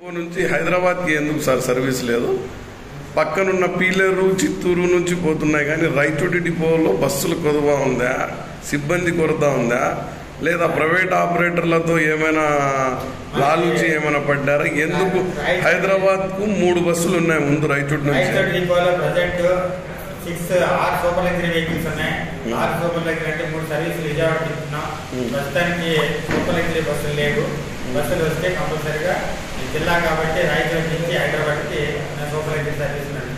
నుంచి హైదరాబాద్కి ఎందుకు సార్ సర్వీస్ లేదు పక్కనున్న పీలేరు చిత్తూరు నుంచి పోతున్నాయి కానీ రైతుడి డిపోలో బస్సులు కొదవ ఉందా సిబ్బంది కొరత ఉందా లేదా ప్రైవేట్ ఆపరేటర్లతో ఏమైనా లాలూచి ఏమైనా పడ్డారా ఎందుకు హైదరాబాద్కు మూడు బస్సులు ఉన్నాయి ముందు రైతుడి నుంచి రైతు డిపోలో ప్రజెంట్ సిక్స్ ఆరు సూపర్ లగ్జరీ వెహికల్స్ ఉన్నాయి ఆరు సూపర్ లగ్జరీ అంటే మూడు సర్వీసులు విజయవాడ తిప్పుతున్నాం ప్రస్తుతానికి సూపర్ లగ్జరీ బస్సులు లేవు బస్సులు వస్తే కంపల్సరిగా ఈ జిల్లా కాబట్టి రాయచూరు నుంచి హైదరాబాద్కి సూపర్ లగ్జరీ సర్వీస్ నడుపుతున్నాం